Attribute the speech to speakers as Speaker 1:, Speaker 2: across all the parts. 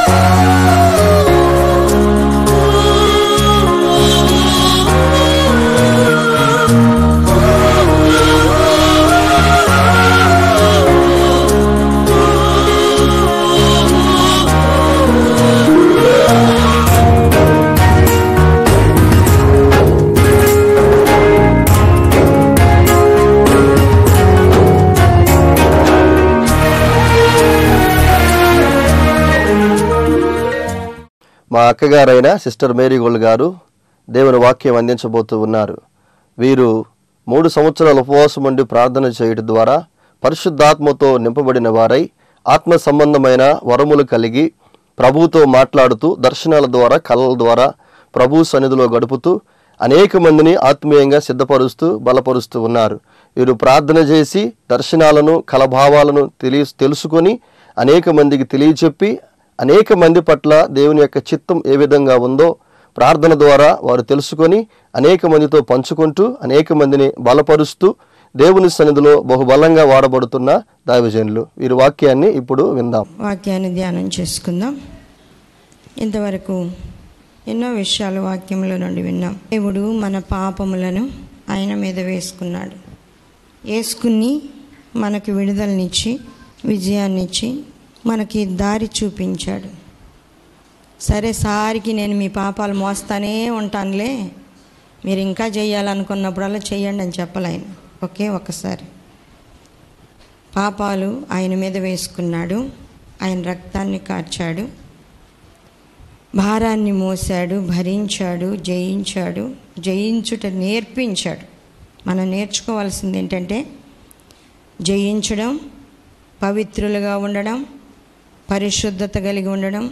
Speaker 1: మా అక్కగారైన sister Mary gold గారు దేవుని వాక్యం అందించబోతూ ఉన్నారు వీరు మూడు సంవత్సరాల ఉపవాసం ఉండి ప్రార్థన చేయడం ద్వారా పరిశుద్ధాత్మతో నింపబడిన వారై ఆత్మ సంబంధమైన వరములు కలిగి ప్రభువుతో మాట్లాడుతూ దర్శనాల ద్వారా కళల ద్వారా ప్రభు సన్నిధిలో గడుపుతూ అనేక మందిని ఆత్మీయంగా సిద్ధపరుస్తూ బలపరుస్తూ ఉన్నారు వీరు ప్రార్థన చేసి దర్శనాలను కలభావాలను తెలియ తెలుసుకొని అనేక మందికి తెలియచెప్పి అనేక మంది పట్ల దేవుని యొక్క చిత్తం ఏ విధంగా ఉందో ప్రార్థన ద్వారా వారు తెలుసుకొని అనేక మందితో పంచుకుంటూ అనేక మందిని బలపరుస్తూ దేవుని సన్నిధిలో బహుబలంగా వాడబడుతున్న దైవజనులు వీరి వాక్యాన్ని ఇప్పుడు విందాం
Speaker 2: వాక్యాన్ని ధ్యానం చేసుకుందాం ఇంతవరకు ఎన్నో విషయాలు వాక్యంలో నుండి విన్నాం దేవుడు మన పాపములను ఆయన మీద వేసుకున్నాడు వేసుకుని మనకి విడుదలనిచ్చి విజయాన్నిచ్చి మనకి దారి చూపించాడు సరే సారికి నేను మీ పాపాలు మోస్తానే ఉంటానులే మీరు ఇంకా చేయాలనుకున్నప్పుడల్లా చెయ్యండి అని చెప్పాలి ఆయన ఒకే ఒక్కసారి పాపాలు ఆయన మీద వేసుకున్నాడు ఆయన రక్తాన్ని కార్చాడు భారాన్ని మోసాడు భరించాడు జయించాడు జయించుట నేర్పించాడు మనం నేర్చుకోవాల్సింది ఏంటంటే జయించడం పవిత్రులుగా ఉండడం పరిశుద్ధత కలిగి ఉండడం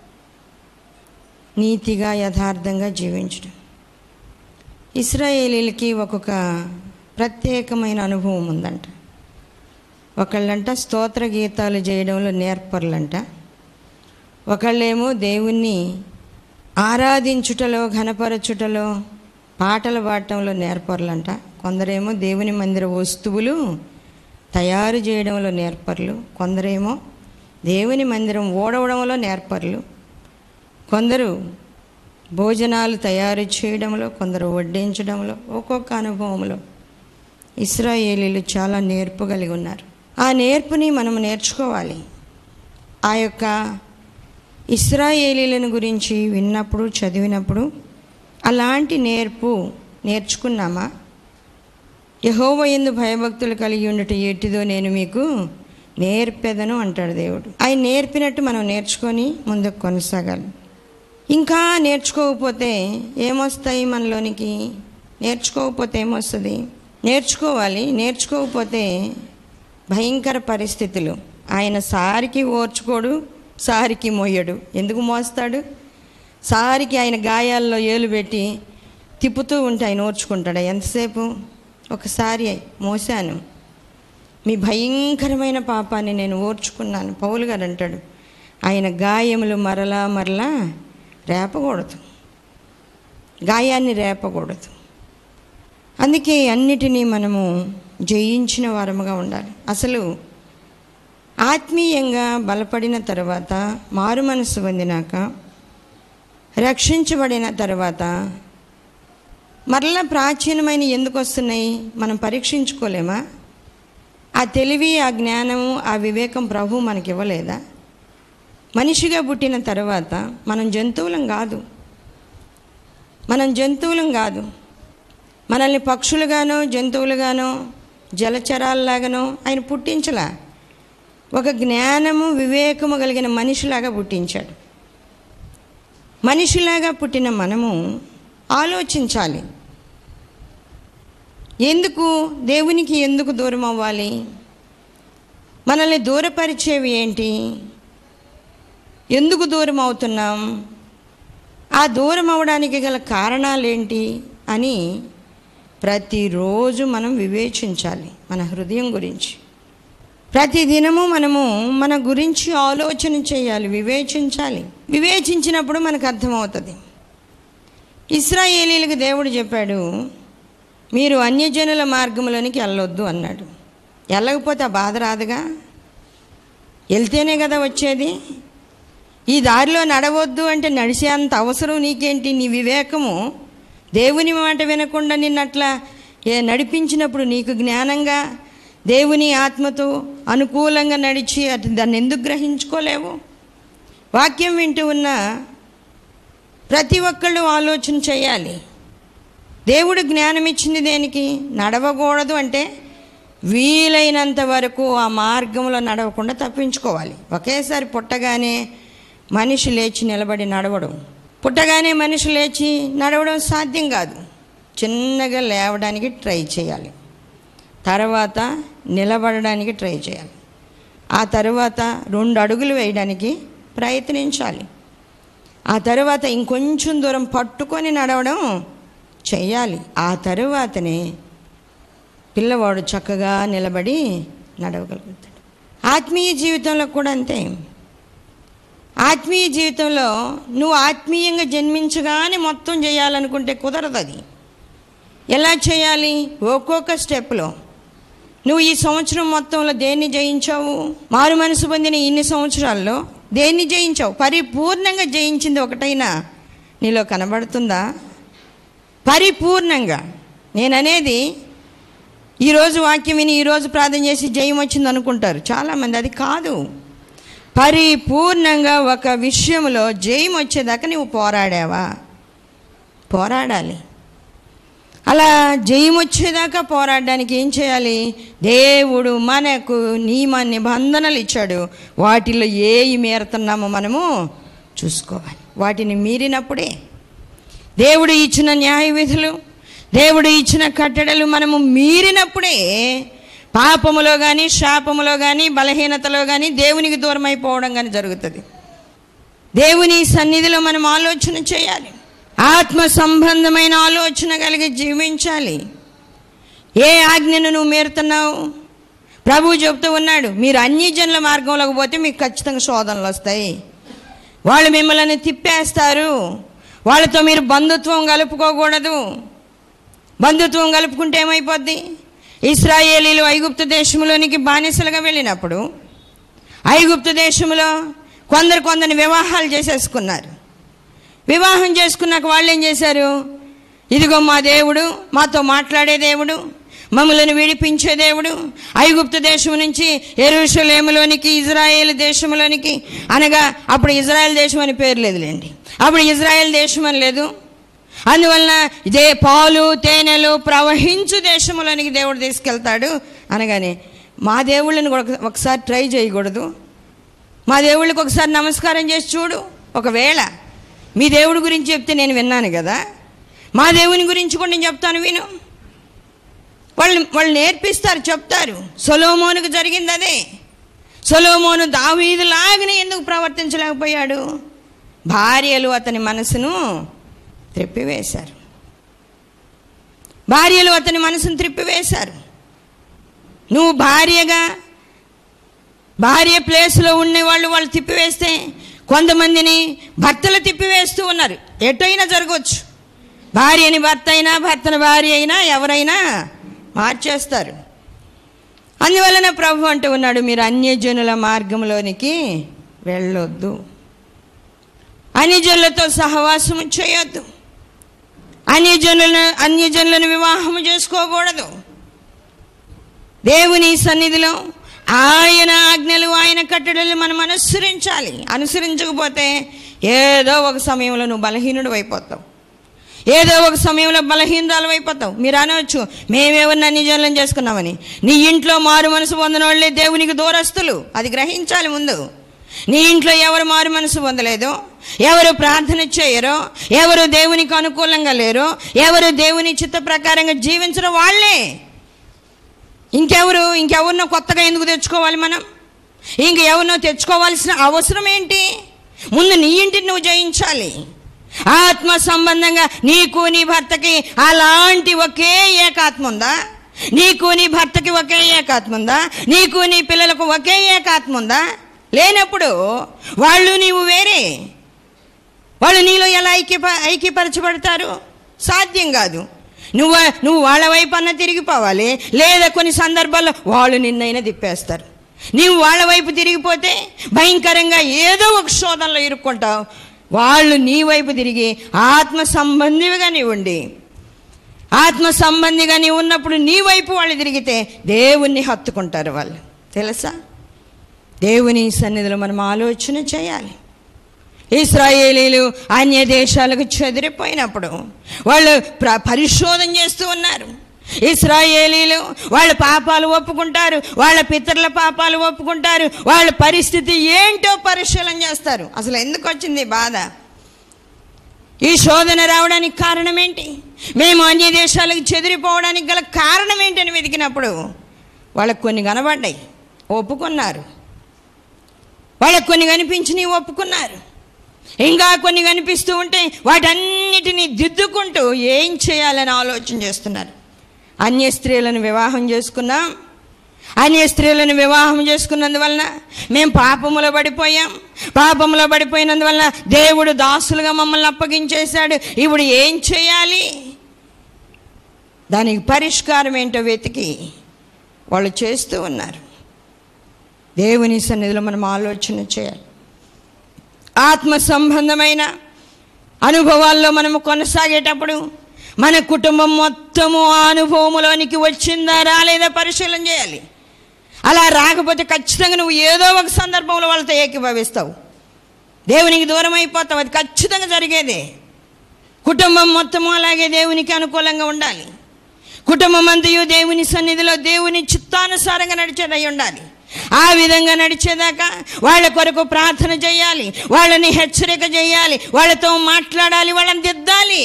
Speaker 2: నీతిగా యథార్థంగా జీవించడం ఇస్రాయేలీలకి ఒక్కొక్క ప్రత్యేకమైన అనుభవం ఉందంట ఒకళ్ళంట స్తోత్ర గీతాలు చేయడంలో నేర్పర్లంట ఒకళ్ళేమో దేవుణ్ణి ఆరాధించుటలో ఘనపరచుటలో పాటలు పాడటంలో నేర్పర్లంట కొందరేమో దేవుని మందిర వస్తువులు తయారు చేయడంలో నేర్పర్లు కొందరేమో దేవుని మందిరం ఓడవడంలో నేర్పర్లు కొందరు భోజనాలు తయారు చేయడంలో కొందరు వడ్డించడంలో ఒక్కొక్క అనుభవంలో ఇస్రాయేలీలు చాలా నేర్పు కలిగి ఉన్నారు ఆ నేర్పుని మనం నేర్చుకోవాలి ఆ యొక్క ఇస్రాయేలీలను గురించి విన్నప్పుడు చదివినప్పుడు అలాంటి నేర్పు నేర్చుకున్నామా యహోవ ఎందు భయభక్తులు కలిగి ఉండటం ఎట్టిదో నేను మీకు నేర్పెదను అంటాడు దేవుడు ఆయన నేర్పినట్టు మనం నేర్చుకొని ముందుకు కొనసాగాలి ఇంకా నేర్చుకోకపోతే ఏమొస్తాయి మనలోనికి నేర్చుకోకపోతే ఏమొస్తుంది నేర్చుకోవాలి నేర్చుకోకపోతే భయంకర పరిస్థితులు ఆయన సారికి ఓర్చుకోడు సారికి మోయడు ఎందుకు మోస్తాడు సారికి ఆయన గాయాల్లో ఏలు పెట్టి తిప్పుతూ ఉంటే ఆయన ఓర్చుకుంటాడు ఎంతసేపు ఒకసారి మోసాను మీ భయంకరమైన పాపాన్ని నేను ఓర్చుకున్నాను పౌలు గారు అంటాడు ఆయన గాయములు మరలా మరలా రేపకూడదు గాయాన్ని రేపకూడదు అందుకే అన్నిటినీ మనము జయించిన వారముగా ఉండాలి అసలు ఆత్మీయంగా బలపడిన తర్వాత మారు మనసు పొందినాక రక్షించబడిన తర్వాత మరలా ప్రాచీనమైన ఎందుకు వస్తున్నాయి మనం పరీక్షించుకోలేమా ఆ తెలివి ఆ జ్ఞానము ఆ వివేకం ప్రభు మనకి ఇవ్వలేదా మనిషిగా పుట్టిన తర్వాత మనం జంతువులం కాదు మనం జంతువులం కాదు మనల్ని పక్షులుగానో జంతువులుగానో జలచరాల్లాగానో ఆయన పుట్టించలా ఒక జ్ఞానము వివేకము కలిగిన మనిషిలాగా పుట్టించాడు మనిషిలాగా పుట్టిన మనము ఆలోచించాలి ఎందుకు దేవునికి ఎందుకు దూరం అవ్వాలి మనల్ని దూరపరిచేవి ఏంటి ఎందుకు దూరం అవుతున్నాం ఆ దూరం అవడానికి గల కారణాలేంటి అని ప్రతిరోజు మనం వివేచించాలి మన హృదయం గురించి ప్రతి దినము మనము మన గురించి ఆలోచన చేయాలి వివేచించాలి వివేచించినప్పుడు మనకు అర్థమవుతుంది ఇస్రాయేలీలకు దేవుడు చెప్పాడు మీరు అన్యజనుల మార్గంలోనికి వెళ్ళొద్దు అన్నాడు వెళ్ళకపోతే ఆ బాధ రాదుగా వెళ్తేనే కదా వచ్చేది ఈ దారిలో నడవద్దు అంటే నడిచేంత అవసరం నీకేంటి నీ వివేకము దేవుని మాట వినకుండా నిన్నట్లా ఏ నడిపించినప్పుడు నీకు జ్ఞానంగా దేవుని ఆత్మతో అనుకూలంగా నడిచి అటు దాన్ని ఎందుకు గ్రహించుకోలేవు వాక్యం వింటూ ఉన్న ప్రతి ఒక్కళ్ళు ఆలోచన చేయాలి దేవుడు జ్ఞానం ఇచ్చింది దేనికి నడవకూడదు అంటే వీలైనంత వరకు ఆ మార్గంలో నడవకుండా తప్పించుకోవాలి ఒకేసారి పుట్టగానే మనిషి లేచి నిలబడి నడవడం పుట్టగానే మనిషి లేచి నడవడం సాధ్యం కాదు చిన్నగా లేవడానికి ట్రై చేయాలి తర్వాత నిలబడడానికి ట్రై చేయాలి ఆ తర్వాత రెండు అడుగులు వేయడానికి ప్రయత్నించాలి ఆ తర్వాత ఇంకొంచెం దూరం పట్టుకొని నడవడం చేయాలి ఆ తరువాతనే పిల్లవాడు చక్కగా నిలబడి నడవగలుగుతాడు ఆత్మీయ జీవితంలో కూడా అంతే ఆత్మీయ జీవితంలో నువ్వు ఆత్మీయంగా జన్మించగానే మొత్తం చేయాలనుకుంటే కుదరదు అది ఎలా చేయాలి ఒక్కొక్క స్టెప్లో నువ్వు ఈ సంవత్సరం మొత్తంలో దేన్ని జయించావు మారు మనసు పొందిన ఇన్ని సంవత్సరాల్లో దేన్ని జయించావు పరిపూర్ణంగా జయించింది ఒకటైనా నీలో కనబడుతుందా పరిపూర్ణంగా నేను అనేది ఈరోజు వాక్యం విని ఈరోజు ప్రార్థన చేసి జయం వచ్చింది అనుకుంటారు చాలామంది అది కాదు పరిపూర్ణంగా ఒక విషయంలో జయం వచ్చేదాకా నువ్వు పోరాడావా పోరాడాలి అలా జయం వచ్చేదాకా పోరాడడానికి ఏం చేయాలి దేవుడు మనకు నియమ నిబంధనలు ఇచ్చాడు వాటిలో ఏవి మీరుతున్నామో మనము చూసుకోవాలి వాటిని మీరినప్పుడే దేవుడు ఇచ్చిన న్యాయ విధులు దేవుడు ఇచ్చిన కట్టడలు మనము మీరినప్పుడే పాపములో కానీ శాపములో కానీ బలహీనతలో కానీ దేవునికి దూరం అయిపోవడం కానీ జరుగుతుంది దేవుని సన్నిధిలో మనం ఆలోచన చేయాలి ఆత్మ సంబంధమైన ఆలోచన కలిగి జీవించాలి ఏ ఆజ్ఞను నువ్వు మీరుతున్నావు ప్రభు చెప్తూ ఉన్నాడు మీరు అన్ని జనుల మార్గంలోకి పోతే మీకు ఖచ్చితంగా శోధనలు వస్తాయి వాళ్ళు మిమ్మల్ని తిప్పేస్తారు వాళ్ళతో మీరు బంధుత్వం కలుపుకోకూడదు బంధుత్వం కలుపుకుంటే ఏమైపోద్ది ఇస్రాయేలీలు ఐగుప్తు దేశంలోనికి బానిసలుగా వెళ్ళినప్పుడు ఐగుప్తు దేశంలో కొందరు కొందరిని వివాహాలు చేసేసుకున్నారు వివాహం చేసుకున్నాక వాళ్ళు ఏం చేశారు ఇదిగో మా దేవుడు మాతో మాట్లాడే దేవుడు మమ్మలను విడిపించే దేవుడు ఐగుప్తు దేశం నుంచి ఎరుషలేములోనికి ఇజ్రాయేల్ దేశంలోనికి అనగా అప్పుడు ఇజ్రాయెల్ దేశం అని పేరు లేదులేండి అప్పుడు ఇజ్రాయెల్ దేశం అని లేదు అందువలన ఇదే పాలు తేనెలు ప్రవహించు దేశంలోనికి దేవుడు తీసుకెళ్తాడు అనగానే మా దేవుళ్ళని కూడా ఒక- ఒకసారి ట్రై చేయకూడదు మా దేవుళ్ళకి ఒకసారి నమస్కారం చేసి చూడు ఒకవేళ మీ దేవుడి గురించి చెప్తే నేను విన్నాను కదా మా దేవుని గురించి కూడా నేను చెప్తాను విను వాళ్ళు వాళ్ళు నేర్పిస్తారు చెప్తారు సొలోమోనుకు జరిగింది అదే సొలోమోను దావీదులాగానే ఎందుకు ప్రవర్తించలేకపోయాడు భార్యలు అతని మనసును త్రిప్పివేశారు భార్యలు అతని మనసును త్రిప్పివేశారు నువ్వు భార్యగా భార్య ప్లేస్లో ఉండేవాళ్ళు వాళ్ళు తిప్పివేస్తే కొంతమందిని భర్తలు తిప్పివేస్తూ ఉన్నారు ఎటైనా జరగవచ్చు భార్యని భర్త అయినా భర్తని భార్య అయినా ఎవరైనా మార్చేస్తారు అందువలన ప్రభు అంటూ ఉన్నాడు మీరు అన్యజనుల మార్గంలోనికి వెళ్ళొద్దు అన్యజనులతో సహవాసం చేయొద్దు అన్యజనులను అన్యజనులను వివాహం చేసుకోకూడదు దేవుని సన్నిధిలో ఆయన ఆజ్ఞలు ఆయన కట్టడలు మనం అనుసరించాలి అనుసరించకపోతే ఏదో ఒక సమయంలో నువ్వు బలహీనుడు అయిపోతావు ఏదో ఒక సమయంలో బలహీనరాలు అయిపోతావు మీరు అనవచ్చు మేమేమన్నా నిజాలను చేసుకున్నామని నీ ఇంట్లో మారు మనసు పొందిన వాళ్ళే దేవునికి దూరస్తులు అది గ్రహించాలి ముందు నీ ఇంట్లో ఎవరు మారు మనసు పొందలేదో ఎవరు ప్రార్థన చేయరో ఎవరు దేవునికి అనుకూలంగా లేరో ఎవరు దేవుని చిత్త ప్రకారంగా జీవించరో వాళ్ళే ఇంకెవరు ఇంకెవరినో కొత్తగా ఎందుకు తెచ్చుకోవాలి మనం ఇంక ఎవరినో తెచ్చుకోవాల్సిన అవసరం ఏంటి ముందు నీ ఇంటిని నువ్వు జయించాలి ఆత్మ సంబంధంగా నీకు నీ భర్తకి అలాంటి ఒకే ఏకాత్మ ఉందా నీకు నీ భర్తకి ఒకే ఏకాత్మ ఉందా నీకు నీ పిల్లలకు ఒకే ఏకాత్మ ఉందా లేనప్పుడు వాళ్ళు నీవు వేరే వాళ్ళు నీలో ఎలా ఐక్యప ఐక్యపరచబడతారు సాధ్యం కాదు నువ్వు నువ్వు వాళ్ళ వైపు అన్న తిరిగిపోవాలి లేదా కొన్ని సందర్భాల్లో వాళ్ళు నిన్నైనా తిప్పేస్తారు నీవు వాళ్ళ వైపు తిరిగిపోతే భయంకరంగా ఏదో ఒక శోధనలో ఇరుక్కుంటావు వాళ్ళు నీ వైపు తిరిగి ఆత్మ సంబంధిగా నీవు ఉండి ఆత్మ సంబంధిగా నీవు ఉన్నప్పుడు నీ వైపు వాళ్ళు తిరిగితే దేవుణ్ణి హత్తుకుంటారు వాళ్ళు తెలుసా దేవుని సన్నిధిలో మనం ఆలోచన చేయాలి ఇస్రాయేలీలు అన్య దేశాలకు చెదిరిపోయినప్పుడు వాళ్ళు ప్ర పరిశోధన చేస్తూ ఉన్నారు ఇస్రాయేలీలు వాళ్ళ పాపాలు ఒప్పుకుంటారు వాళ్ళ పితరుల పాపాలు ఒప్పుకుంటారు వాళ్ళ పరిస్థితి ఏంటో పరిశీలన చేస్తారు అసలు ఎందుకు వచ్చింది ఈ బాధ ఈ శోధన రావడానికి కారణం ఏంటి మేము అన్య దేశాలకు చెదిరిపోవడానికి గల కారణం ఏంటని వెతికినప్పుడు వాళ్ళకు కొన్ని కనబడ్డాయి ఒప్పుకున్నారు వాళ్ళకు కొన్ని కనిపించినవి ఒప్పుకున్నారు ఇంకా కొన్ని కనిపిస్తూ ఉంటే వాటన్నిటిని దిద్దుకుంటూ ఏం చేయాలని ఆలోచన చేస్తున్నారు అన్య స్త్రీలను వివాహం చేసుకున్నాం అన్య స్త్రీలను వివాహం చేసుకున్నందువలన మేము పాపములో పడిపోయాం పాపములో పడిపోయినందువలన దేవుడు దాసులుగా మమ్మల్ని అప్పగించేశాడు ఇప్పుడు ఏం చేయాలి దానికి పరిష్కారం ఏంటో వెతికి వాళ్ళు చేస్తూ ఉన్నారు దేవుని సన్నిధిలో మనం ఆలోచన చేయాలి ఆత్మ సంబంధమైన అనుభవాల్లో మనము కొనసాగేటప్పుడు మన కుటుంబం మొత్తము ఆ అనుభవములోనికి వచ్చిందా రాలేదా పరిశీలన చేయాలి అలా రాకపోతే ఖచ్చితంగా నువ్వు ఏదో ఒక సందర్భంలో వాళ్ళతో ఏకీభవిస్తావు దేవునికి దూరం అయిపోతావు అది ఖచ్చితంగా జరిగేదే కుటుంబం మొత్తము అలాగే దేవునికి అనుకూలంగా ఉండాలి కుటుంబం అంతయు దేవుని సన్నిధిలో దేవుని చిత్తానుసారంగా నడిచేదై ఉండాలి ఆ విధంగా నడిచేదాకా వాళ్ళ కొరకు ప్రార్థన చేయాలి వాళ్ళని హెచ్చరిక చేయాలి వాళ్ళతో మాట్లాడాలి వాళ్ళని దిద్దాలి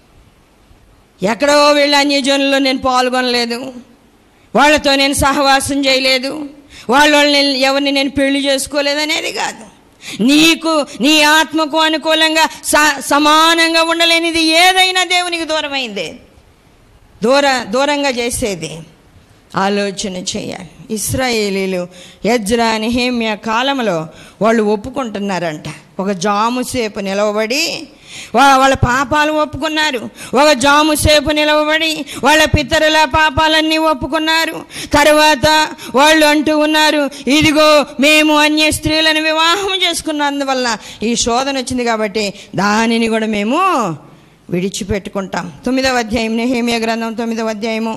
Speaker 2: ఎక్కడో వీళ్ళ అన్యజనుల్లో నేను పాల్గొనలేదు వాళ్ళతో నేను సహవాసం చేయలేదు వాళ్ళ వాళ్ళని ఎవరిని నేను పెళ్లి చేసుకోలేదు అనేది కాదు నీకు నీ ఆత్మకు అనుకూలంగా స సమానంగా ఉండలేనిది ఏదైనా దేవునికి దూరమైందే దూర దూరంగా చేసేది ఆలోచన చేయాలి ఇస్రాయేలీలు యజ్రా నిహేమ్య కాలంలో వాళ్ళు ఒప్పుకుంటున్నారంట ఒక జాము సేపు నిలవబడి వా- వాళ్ళ పాపాలు ఒప్పుకున్నారు ఒక జాము సేపు నిలవబడి వాళ్ళ పితరుల పాపాలన్నీ ఒప్పుకున్నారు తర్వాత వాళ్ళు అంటూ ఉన్నారు ఇదిగో మేము అన్య స్త్రీలను వివాహం చేసుకున్నందువల్ల ఈ శోధన వచ్చింది కాబట్టి దానిని కూడా మేము విడిచిపెట్టుకుంటాం తొమ్మిదవ అధ్యాయం నెహేమియా గ్రంథం తొమ్మిదవ అధ్యాయము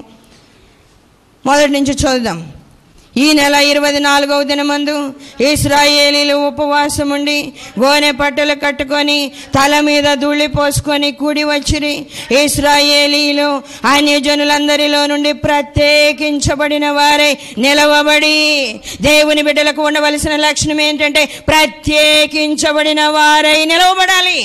Speaker 2: మొదటి నుంచి చూద్దాం ఈ నెల ఇరవై నాలుగవ దినమందు ఇస్రాయేలీలు ఉపవాసం ఉండి గోనె పట్టులు కట్టుకొని తల మీద ధూళి పోసుకొని కూడి వచ్చిరి ఇస్రాయేలీలు అన్యజనులందరిలో నుండి ప్రత్యేకించబడిన వారై నిలవబడి దేవుని బిడ్డలకు ఉండవలసిన లక్షణం ఏంటంటే ప్రత్యేకించబడిన వారై నిలవబడాలి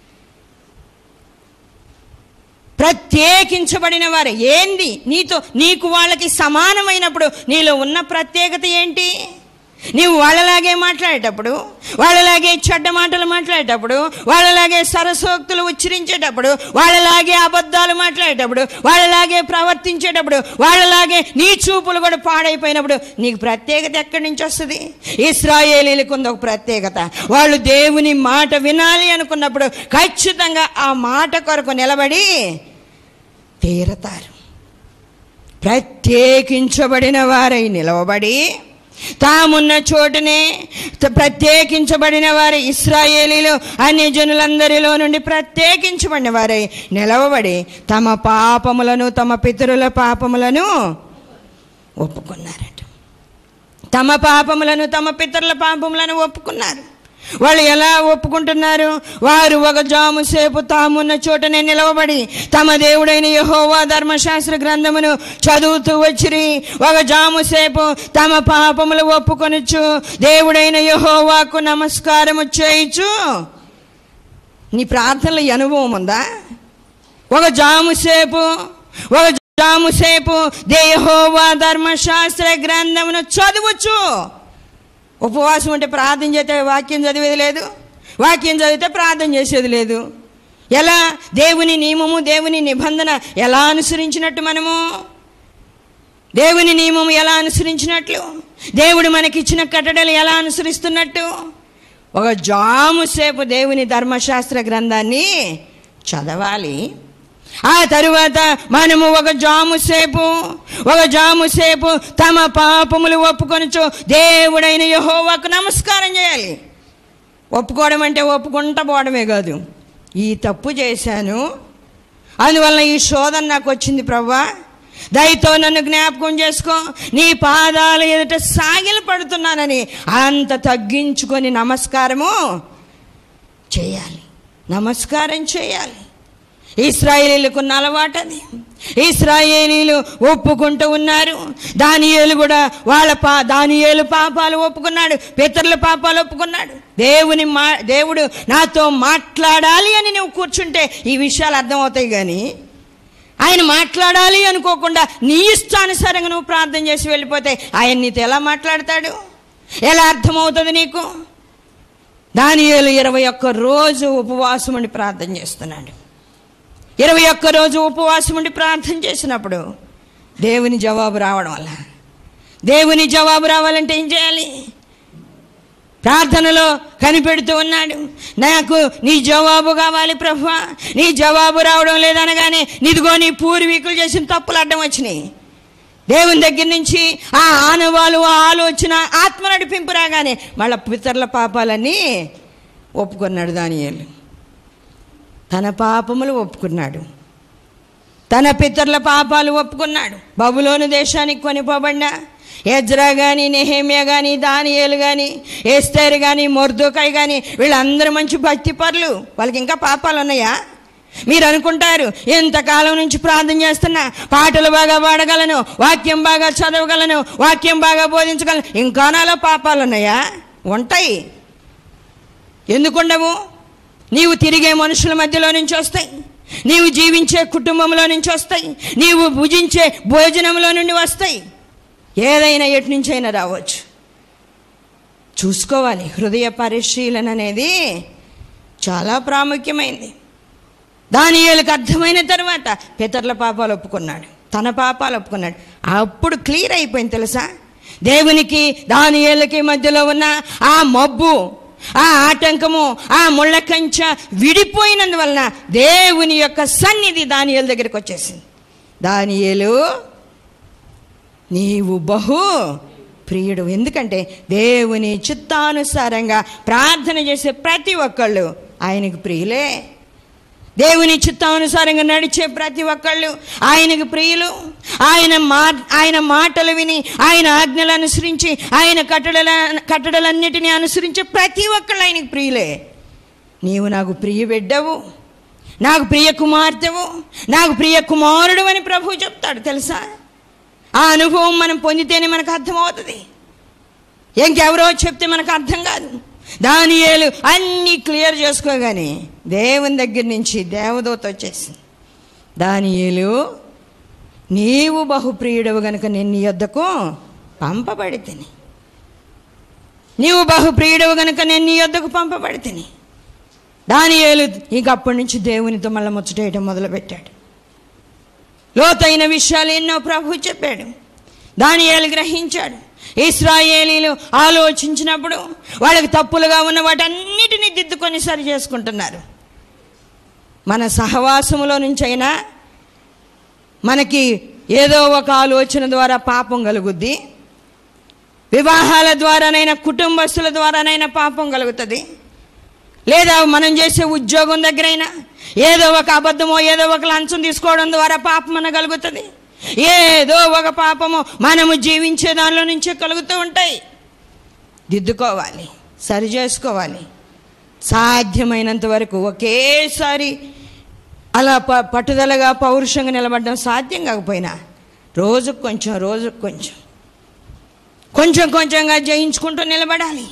Speaker 2: ప్రత్యేకించబడిన వారు ఏంది నీతో నీకు వాళ్ళకి సమానమైనప్పుడు నీలో ఉన్న ప్రత్యేకత ఏంటి నీవు వాళ్ళలాగే మాట్లాడేటప్పుడు వాళ్ళలాగే చెడ్డ మాటలు మాట్లాడేటప్పుడు వాళ్ళలాగే సరసోక్తులు ఉచ్చరించేటప్పుడు వాళ్ళలాగే అబద్ధాలు మాట్లాడేటప్పుడు వాళ్ళలాగే ప్రవర్తించేటప్పుడు వాళ్ళలాగే నీ చూపులు కూడా పాడైపోయినప్పుడు నీకు ప్రత్యేకత ఎక్కడి నుంచి వస్తుంది ఇస్రాయేలీలకు ఉంది ఒక ప్రత్యేకత వాళ్ళు దేవుని మాట వినాలి అనుకున్నప్పుడు ఖచ్చితంగా ఆ మాట కొరకు నిలబడి తీరతారు ప్రత్యేకించబడిన వారై నిలవబడి తామున్న చోటునే త- ప్రత్యేకించబడిన వారు ఇస్రాయేలీలు అన్ని జనులందరిలో నుండి ప్రత్యేకించబడిన వారై నిలవబడి తమ పాపములను తమ పితరుల పాపములను ఒప్పుకున్నారట తమ పాపములను తమ పితరుల పాపములను ఒప్పుకున్నారు వాళ్ళు ఎలా ఒప్పుకుంటున్నారు వారు ఒక జాము సేపు తామున్న చోటనే నిలవబడి తమ దేవుడైన యహోవా ధర్మశాస్త్ర గ్రంథమును చదువుతూ వచ్చిరి ఒక జాము సేపు తమ పాపములు ఒప్పుకొనొచ్చు దేవుడైన యహోవాకు నమస్కారము చేయించు నీ ప్రార్థనలో ఈ అనుభవం ఉందా ఒక జాము సేపు ఒక జాము సేపు దేహోవా ధర్మశాస్త్ర గ్రంథమును చదవచ్చు ఉపవాసం ఉంటే ప్రార్థన చేస్తే వాక్యం చదివేది లేదు వాక్యం చదివితే ప్రార్థన చేసేది లేదు ఎలా దేవుని నియమము దేవుని నిబంధన ఎలా అనుసరించినట్టు మనము దేవుని నియమము ఎలా అనుసరించినట్లు దేవుడు మనకిచ్చిన కట్టడలు ఎలా అనుసరిస్తున్నట్టు ఒక జాము సేపు దేవుని ధర్మశాస్త్ర గ్రంథాన్ని చదవాలి ఆ తరువాత మనము ఒక జాము సేపు ఒక జాము సేపు తమ పాపములు ఒప్పుకొనచ్చు దేవుడైన యహోవాకు నమస్కారం చేయాలి ఒప్పుకోవడం అంటే ఒప్పుకుంటా పోవడమే కాదు ఈ తప్పు చేశాను అందువల్ల ఈ శోధన నాకు వచ్చింది ప్రవ్వా దయతో నన్ను జ్ఞాపకం చేసుకో నీ పాదాల ఎదుట సాగిల పడుతున్నానని అంత తగ్గించుకొని నమస్కారము చేయాలి నమస్కారం చేయాలి ఇస్రాయేలీలకు ఉన్న అలవాటు అది ఇస్రాయేలీలు ఒప్పుకుంటూ ఉన్నారు దానియేలు కూడా వాళ్ళ పా దానియేలు పాపాలు ఒప్పుకున్నాడు పితరుల పాపాలు ఒప్పుకున్నాడు దేవుని మా దేవుడు నాతో మాట్లాడాలి అని నువ్వు కూర్చుంటే ఈ విషయాలు అర్థమవుతాయి కానీ ఆయన మాట్లాడాలి అనుకోకుండా నీ ఇష్టానుసారంగా నువ్వు ప్రార్థన చేసి వెళ్ళిపోతే ఆయన నీతో ఎలా మాట్లాడతాడు ఎలా అర్థమవుతుంది నీకు దానియేలు ఇరవై ఒక్క రోజు ఉపవాసం ఉండి ప్రార్థన చేస్తున్నాడు ఇరవై ఒక్క రోజు ఉపవాసం ఉండి ప్రార్థన చేసినప్పుడు దేవుని జవాబు రావడం వల్ల దేవుని జవాబు రావాలంటే ఏం చేయాలి ప్రార్థనలో కనిపెడుతూ ఉన్నాడు నాకు నీ జవాబు కావాలి ప్రభు నీ జవాబు రావడం లేదనగానే నిదిగో నీ పూర్వీకులు చేసిన తప్పులు అడ్డం వచ్చినాయి దేవుని దగ్గర నుంచి ఆ ఆనవాలు ఆ ఆలోచన ఆత్మ నడిపింపు రాగానే మళ్ళా పితరుల పాపాలన్నీ ఒప్పుకున్నాడు దానియేలు తన పాపములు ఒప్పుకున్నాడు తన పితరుల పాపాలు ఒప్పుకున్నాడు బబులోను దేశానికి కొనిపోబడిన ఎజ్రా కానీ నెహేమియా కానీ దానియేలు కానీ ఏస్తేరు కానీ మొర్దోకాయ్ కానీ వీళ్ళందరూ మంచి భక్తి పరులు వాళ్ళకి ఇంకా పాపాలు ఉన్నాయా మీరు అనుకుంటారు ఎంతకాలం నుంచి ప్రార్థన చేస్తున్నా పాటలు బాగా పాడగలను వాక్యం బాగా చదవగలను వాక్యం బాగా బోధించగలను ఇంకా నాలో పాపాలు ఉన్నాయా ఉంటాయి ఎందుకుండవు నీవు తిరిగే మనుషుల మధ్యలో నుంచి వస్తాయి నీవు జీవించే కుటుంబంలో నుంచి వస్తాయి నీవు భుజించే భోజనంలో నుండి వస్తాయి ఏదైనా ఎటు నుంచైనా రావచ్చు చూసుకోవాలి హృదయ పరిశీలన అనేది చాలా ప్రాముఖ్యమైంది దానియేలకు అర్థమైన తర్వాత పితరుల పాపాలు ఒప్పుకున్నాడు తన పాపాలు ఒప్పుకున్నాడు అప్పుడు క్లియర్ అయిపోయింది తెలుసా దేవునికి దానియేలకి మధ్యలో ఉన్న ఆ మబ్బు ఆ ఆటంకము ఆ ముళ్ళ కంచ విడిపోయినందువలన దేవుని యొక్క సన్నిధి దానియేలు దగ్గరికి వచ్చేసింది దానియేలు నీవు బహు ప్రియుడు ఎందుకంటే దేవుని చిత్తానుసారంగా ప్రార్థన చేసే ప్రతి ఒక్కళ్ళు ఆయనకు ప్రియులే దేవుని చిత్తానుసారంగా నడిచే ప్రతి ఒక్కళ్ళు ఆయనకు ప్రియులు ఆయన మా ఆయన మాటలు విని ఆయన ఆజ్ఞలు అనుసరించి ఆయన కట్టడల కట్టడలన్నిటినీ అనుసరించే ప్రతి ఒక్కళ్ళు ఆయనకు ప్రియులే నీవు నాకు ప్రియ బిడ్డవు నాకు ప్రియ కుమార్తెవు నాకు ప్రియ కుమారుడు అని ప్రభు చెప్తాడు తెలుసా ఆ అనుభవం మనం పొందితేనే మనకు అర్థమవుతుంది ఇంకెవరో చెప్తే మనకు అర్థం కాదు దానియేలు అన్నీ క్లియర్ చేసుకోగానే దేవుని దగ్గర నుంచి దేవదూత వచ్చేసింది దానియేలు నీవు బహుప్రియుడవు గనుక నేను నీ యొద్దకు పంపబడితిని నీవు బహుప్రియుడవు గనుక నేను నీ యొద్దకు పంపబడితిని దానియేలు ఇక అప్పటి నుంచి దేవునితో మళ్ళీ ముచ్చటేయటం మొదలుపెట్టాడు లోతైన విషయాలు ఎన్నో ప్రభు చెప్పాడు దానియేలు గ్రహించాడు ఇస్రాయేలీలు ఆలోచించినప్పుడు వాళ్ళకి తప్పులుగా ఉన్న వాటన్నిటినీ దిద్దుకొని సరి చేసుకుంటున్నారు మన సహవాసములో నుంచైనా మనకి ఏదో ఒక ఆలోచన ద్వారా పాపం కలుగుద్ది వివాహాల ద్వారానైనా కుటుంబస్తుల ద్వారానైనా పాపం కలుగుతుంది లేదా మనం చేసే ఉద్యోగం దగ్గరైనా ఏదో ఒక అబద్ధమో ఏదో ఒక లంచం తీసుకోవడం ద్వారా పాపం మన కలుగుతుంది ఏదో ఒక పాపము మనము జీవించే దానిలో నుంచే కలుగుతూ ఉంటాయి దిద్దుకోవాలి సరి చేసుకోవాలి సాధ్యమైనంత వరకు ఒకేసారి అలా ప పట్టుదలగా పౌరుషంగా నిలబడడం సాధ్యం కాకపోయినా రోజుకు కొంచెం రోజుకు కొంచెం కొంచెం కొంచెంగా జయించుకుంటూ నిలబడాలి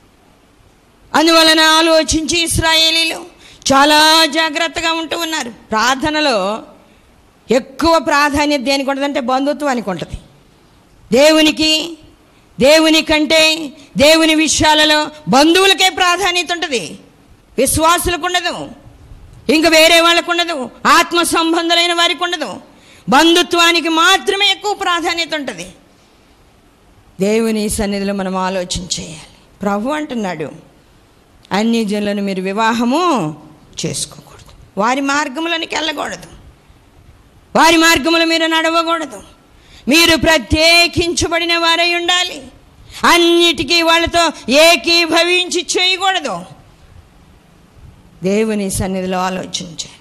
Speaker 2: అందువలన ఆలోచించి ఇస్రాయేలీలు చాలా జాగ్రత్తగా ఉంటూ ఉన్నారు ప్రార్థనలో ఎక్కువ ప్రాధాన్యత దేనికి ఉంటుందంటే బంధుత్వానికి ఉంటుంది దేవునికి దేవుని కంటే దేవుని విషయాలలో బంధువులకే ప్రాధాన్యత ఉంటుంది విశ్వాసులకు ఉండదు ఇంక వేరే వాళ్ళకు ఉండదు ఆత్మ సంబంధులైన వారికి ఉండదు బంధుత్వానికి మాత్రమే ఎక్కువ ప్రాధాన్యత ఉంటుంది దేవుని సన్నిధిలో మనం ఆలోచన చేయాలి ప్రభు అంటున్నాడు అన్ని జనులను మీరు వివాహము చేసుకోకూడదు వారి మార్గంలోనికి వెళ్ళకూడదు వారి మార్గములు మీరు నడవకూడదు మీరు ప్రత్యేకించబడిన వారై ఉండాలి అన్నిటికీ వాళ్ళతో ఏకీభవించి చేయకూడదు దేవుని సన్నిధిలో ఆలోచించాలి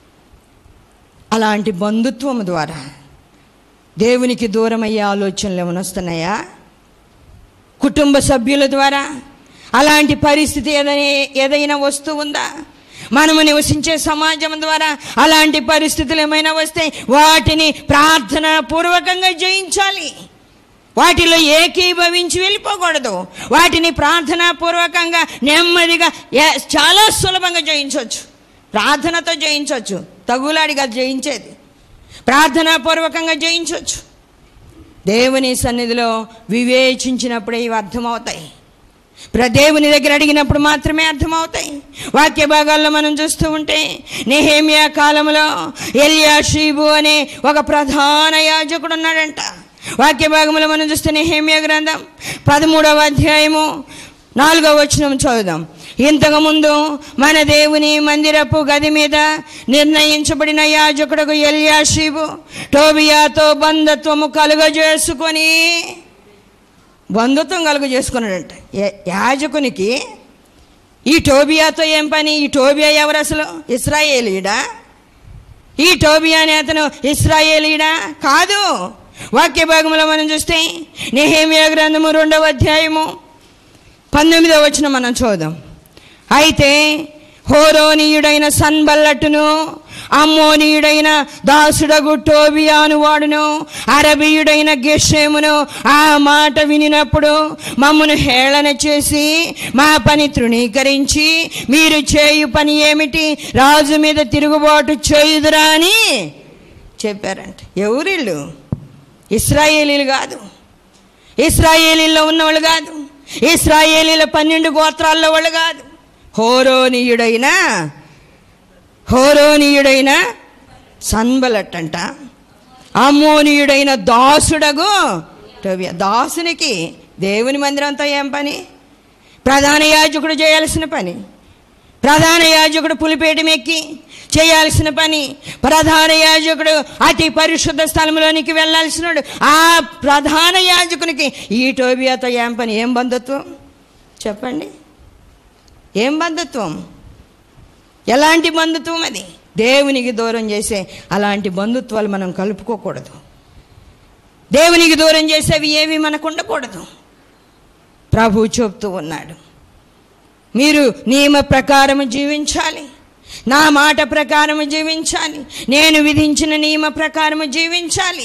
Speaker 2: అలాంటి బంధుత్వం ద్వారా దేవునికి దూరం అయ్యే ఆలోచనలు ఏమైనా వస్తున్నాయా కుటుంబ సభ్యుల ద్వారా అలాంటి పరిస్థితి ఏదైనా ఏదైనా వస్తూ ఉందా మనము నివసించే సమాజం ద్వారా అలాంటి పరిస్థితులు ఏమైనా వస్తే వాటిని ప్రార్థన పూర్వకంగా జయించాలి వాటిలో ఏకీభవించి వెళ్ళిపోకూడదు వాటిని ప్రార్థనాపూర్వకంగా నెమ్మదిగా ఏ- చాలా సులభంగా జయించవచ్చు ప్రార్థనతో జయించవచ్చు తగులాడిగా జయించేది ప్రార్థనాపూర్వకంగా జయించవచ్చు దేవుని సన్నిధిలో వివేచించినప్పుడే ఇవి అర్థమవుతాయి ప్ర దేవుని దగ్గర అడిగినప్పుడు మాత్రమే అర్థమవుతాయి వాక్య భాగాల్లో మనం చూస్తూ ఉంటే నెహేమియా కాలంలో ఎలియాషీబు అనే ఒక ప్రధాన యాజకుడు ఉన్నాడంట వాక్య భాగంలో మనం చూస్తే నెహేమియా గ్రంథం పదమూడవ అధ్యాయము నాలుగవ వచనం చదువుదాం ఇంతకుముందు మన దేవుని మందిరపు గది మీద నిర్ణయించబడిన యాజకుడుకు ఎల్యాషీబు టోబియాతో బంధత్వము కలుగజేసుకొని బంధుత్వం కలుగు చేసుకున్నాడంట యా- యాజకునికి ఈ టోబియాతో ఏం పని ఈ టోబియా ఎవరు అసలు ఇస్రాయేలీడా ఈ టోబియా అనే అతను ఇస్రాయేలీడా కాదు వాక్య భాగంలో మనం చూస్తే నెహేమియా గ్రంథము రెండవ అధ్యాయము పంతొమ్మిదవ వచ్చిన మనం చూద్దాం అయితే హోరోనీయుడైన సన్బల్లట్టును అమ్మోనీయుడైన దాసుడగు టోబియాను వాడును అరబీయుడైన గెషేమును ఆ మాట వినినప్పుడు మమ్మను హేళన చేసి మా పని తృణీకరించి మీరు చేయు పని ఏమిటి రాజు మీద తిరుగుబాటు చేయుదురా అని చెప్పారంట ఎవరిళ్ళు ఇస్రాయేలీలు కాదు ఇస్రాయేలీల్లో ఉన్నవాళ్ళు కాదు ఇస్రాయేలీల పన్నెండు గోత్రాల్లో వాళ్ళు కాదు హోరోనీయుడైన హోరోనీయుడైన సన్బలట్ అంట అమ్మోనీయుడైన దాసుడగు టోబియా దాసునికి దేవుని మందిరంతో ఏం పని ప్రధాన యాజకుడు చేయాల్సిన పని ప్రధాన యాజకుడు పులిపేటం ఎక్కి చేయాల్సిన పని ప్రధాన యాజకుడు అతి పరిశుద్ధ స్థలంలోనికి వెళ్ళాల్సినాడు ఆ ప్రధాన యాజకునికి ఈ టోబియాతో ఏం పని ఏం బంధుత్వం చెప్పండి ఏం బంధుత్వం ఎలాంటి బంధుత్వం అది దేవునికి దూరం చేసే అలాంటి బంధుత్వాలు మనం కలుపుకోకూడదు దేవునికి దూరం చేసేవి ఏవి మనకు ఉండకూడదు ప్రభు చెప్తూ ఉన్నాడు మీరు నియమ ప్రకారము జీవించాలి నా మాట ప్రకారము జీవించాలి నేను విధించిన నియమ ప్రకారము జీవించాలి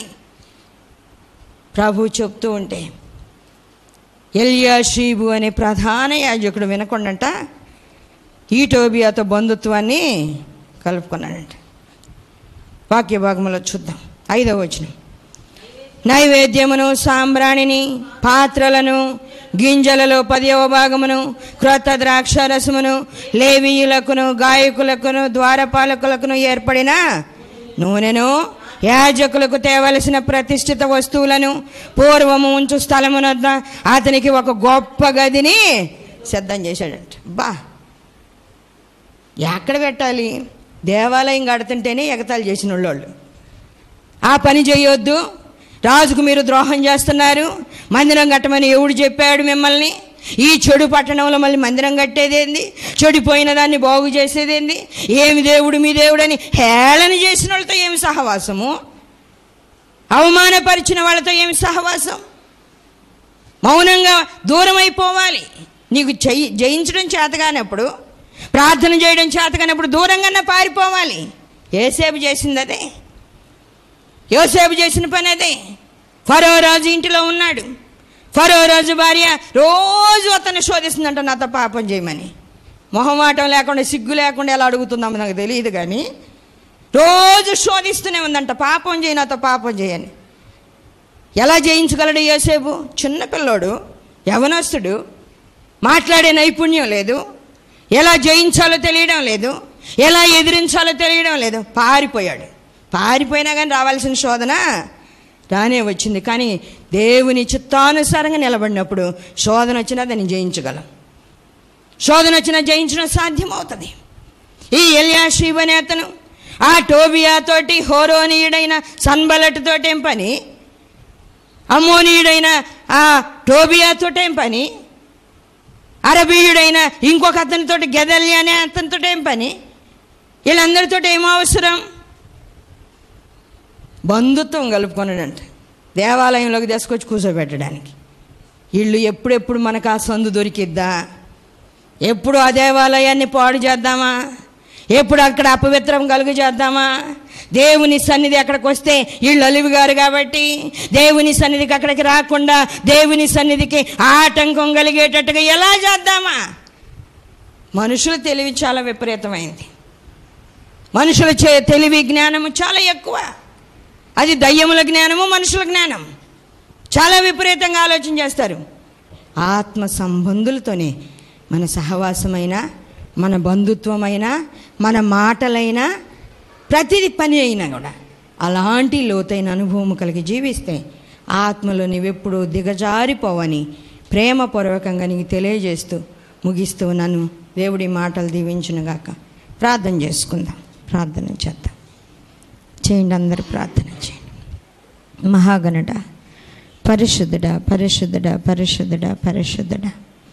Speaker 2: ప్రభు చెప్తూ ఉంటే ఎల్యాషీబు అనే ప్రధాన యాజకుడు వినకుండంట ఈ టోబియాతో బంధుత్వాన్ని కలుపుకున్నాడంట వాక్య భాగంలో చూద్దాం ఐదవ వచనం నైవేద్యమును సాంబ్రాణిని పాత్రలను గింజలలో పదవ భాగమును క్రొత్త ద్రాక్షారసమును లేవీయులకును గాయకులకును ద్వారపాలకులకును ఏర్పడిన నూనెను యాజకులకు తేవలసిన ప్రతిష్ఠిత వస్తువులను పూర్వము ఉంచు స్థలమునొద్ద అతనికి ఒక గొప్ప గదిని సిద్ధం చేశాడంట బా ఎక్కడ పెట్టాలి దేవాలయం కడుతుంటేనే ఎగతాళి చేసిన వాళ్ళు ఆ పని చేయొద్దు రాజుకు మీరు ద్రోహం చేస్తున్నారు మందిరం కట్టమని ఎవడు చెప్పాడు మిమ్మల్ని ఈ చెడు పట్టణంలో మళ్ళీ మందిరం కట్టేదేంది చెడిపోయిన దాన్ని బాగు చేసేదేంది ఏమి దేవుడు మీ దేవుడని హేళన చేసిన వాళ్ళతో ఏమి సహవాసము అవమానపరిచిన వాళ్ళతో ఏమి సహవాసం మౌనంగా దూరం అయిపోవాలి నీకు జయి జయించడం చేతగానప్పుడు ప్రార్థన చేయడం చేతగానప్పుడు దూరంగానే పారిపోవాలి ఏసేపు చేసింది అదే యోసేపు చేసిన పని అదే ఫరో రాజు ఇంటిలో ఉన్నాడు ఫరో రాజు భార్య రోజు అతన్ని శోధిస్తుందంట నాతో పాపం చేయమని మొహమాటం లేకుండా సిగ్గు లేకుండా ఎలా అడుగుతుందామో నాకు తెలియదు కానీ రోజు శోధిస్తూనే ఉందంట పాపం చేయి నాతో పాపం చేయని ఎలా జయించగలడు యోసేపు చిన్నపిల్లోడు యవనస్తుడు మాట్లాడే నైపుణ్యం లేదు ఎలా జయించాలో తెలియడం లేదు ఎలా ఎదిరించాలో తెలియడం లేదు పారిపోయాడు పారిపోయినా కానీ రావాల్సిన శోధన రానే వచ్చింది కానీ దేవుని చిత్తానుసారంగా నిలబడినప్పుడు శోధన వచ్చినా దాన్ని జయించగలం శోధన వచ్చినా జయించడం సాధ్యమవుతుంది ఈ ఎల్యాషీబ్ అనే అతను ఆ టోబియా తోటి హోరోనీయుడైన సన్బలట్ తోటేం పని అమ్మోనీయుడైన ఆ టోబియా తోటేం పని అరబీయుడైన ఇంకొక అతనితోటి గెదల్లి అనే అతనితో ఏం పని వీళ్ళందరితో ఏం అవసరం బంధుత్వం కలుపుకొనడంట దేవాలయంలోకి తీసుకొచ్చి కూర్చోబెట్టడానికి వీళ్ళు ఎప్పుడెప్పుడు మనకు ఆ సందు దొరికిద్దా ఎప్పుడు ఆ దేవాలయాన్ని పాడు చేద్దామా ఎప్పుడు అక్కడ అపవిత్రం కలుగు చేద్దామా దేవుని సన్నిధి అక్కడికి వస్తే వీళ్ళు అలివిగారు కాబట్టి దేవుని సన్నిధికి అక్కడికి రాకుండా దేవుని సన్నిధికి ఆటంకం కలిగేటట్టుగా ఎలా చేద్దామా మనుషుల తెలివి చాలా విపరీతమైంది మనుషుల చే తెలివి జ్ఞానము చాలా ఎక్కువ అది దయ్యముల జ్ఞానము మనుషుల జ్ఞానం చాలా విపరీతంగా ఆలోచన చేస్తారు ఆత్మ సంబంధులతోనే మన సహవాసమైన మన బంధుత్వమైన మన మాటలైన ప్రతిది పని అయినా కూడా అలాంటి లోతైన అనుభవం కలిగి జీవిస్తే ఆత్మలో నీవెప్పుడు దిగజారిపోవని ప్రేమపూర్వకంగా నీకు తెలియజేస్తూ ముగిస్తూ నన్ను దేవుడి మాటలు దీవించునుగాక ప్రార్థన చేసుకుందాం ప్రార్థన చేద్దాం చేయండి అందరు ప్రార్థన చేయండి మహాగణుడ పరిశుద్ధుడా పరిశుద్ధుడా పరిశుద్ధుడా పరిశుద్ధుడా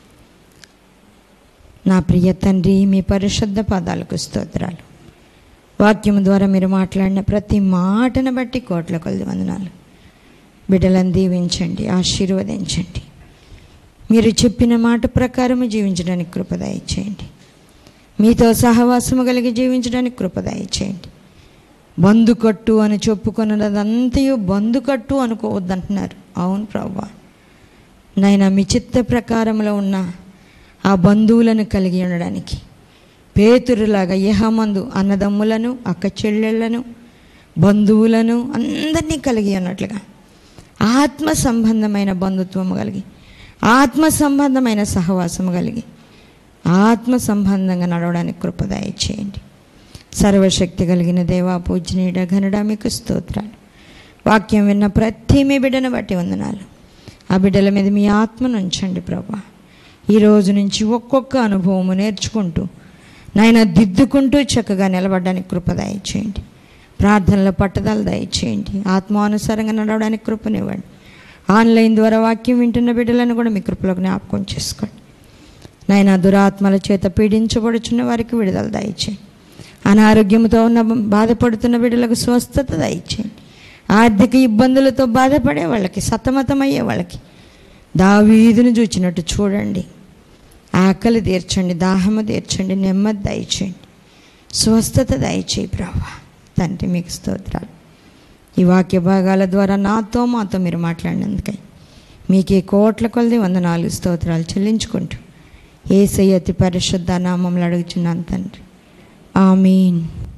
Speaker 2: నా ప్రియ తండ్రి మీ పరిశుద్ధ పదాలకు స్తోత్రాలు వాక్యం ద్వారా మీరు మాట్లాడిన ప్రతి మాటను బట్టి కోట్ల కొలది వందనాలు బిడ్డలను దీవించండి ఆశీర్వదించండి మీరు చెప్పిన మాట ప్రకారము జీవించడానికి కృపదాయి చేయండి మీతో సహవాసము కలిగి జీవించడానికి కృపదాయి చేయండి బందుకట్టు అని చెప్పుకున్నదంతయు బందుకట్టు అనుకోవద్దంటున్నారు అవును ప్రభా నాయన మీ చిత్త ప్రకారంలో ఉన్న ఆ బంధువులను కలిగి ఉండడానికి పేతురులాగా యహమందు అన్నదమ్ములను అక్క చెల్లెళ్లను బంధువులను అందరినీ కలిగి ఉన్నట్లుగా ఆత్మ సంబంధమైన బంధుత్వము కలిగి ఆత్మ సంబంధమైన సహవాసము కలిగి ఆత్మ సంబంధంగా నడవడానికి కృపదాయి చేయండి సర్వశక్తి కలిగిన దేవా పూజనీయుడ ఘనుడ మీకు స్తోత్రాలు వాక్యం విన్న ప్రతి మీ బిడ్డను బట్టి వందనాలు ఆ బిడ్డల మీద మీ ఆత్మను ఉంచండి ప్రభా ఈ రోజు నుంచి ఒక్కొక్క అనుభవము నేర్చుకుంటూ నాయన దిద్దుకుంటూ చక్కగా నిలబడడానికి కృప దయచేయండి ప్రార్థనలో పట్టుదల దయచేయండి ఆత్మానుసారంగా నడవడానికి కృపనివ్వండి ఆన్లైన్ ద్వారా వాక్యం వింటున్న బిడ్డలను కూడా మీ కృపలో జ్ఞాపకం చేసుకోండి నాయన దురాత్మల చేత పీడించబడుచున్న వారికి విడుదల దయచేయండి అనారోగ్యంతో ఉన్న బాధపడుతున్న బిడ్డలకు స్వస్థత దయచేయండి ఆర్థిక ఇబ్బందులతో బాధపడే వాళ్ళకి సతమతమయ్యే వాళ్ళకి దావీదును చూచినట్టు చూడండి ఆకలి తీర్చండి దాహము తీర్చండి నెమ్మది దయచేయండి స్వస్థత దయచేయి ప్రభా తండ్రి మీకు స్తోత్రాలు ఈ వాక్య భాగాల ద్వారా నాతో మాతో మీరు మాట్లాడినందుకై మీకే కోట్ల కొలది వందనాలు స్తోత్రాలు చెల్లించుకుంటూ ఏసై అతి పరిశుద్ధ నామంలో అడుగుచున్నాను తండ్రి ఆమీన్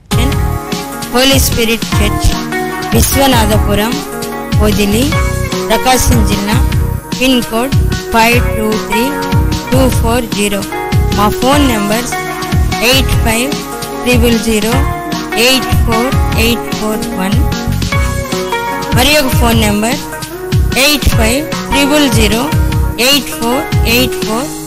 Speaker 2: హోలీ స్పిరిట్ చర్చ్ విశ్వనాథపురం వదిలి ప్రకాశం జిల్లా pin code five two three two four zero మా phone numbers eight five triple zero eight four eight four one మరి ఒక phone number eight five triple zero eight four eight four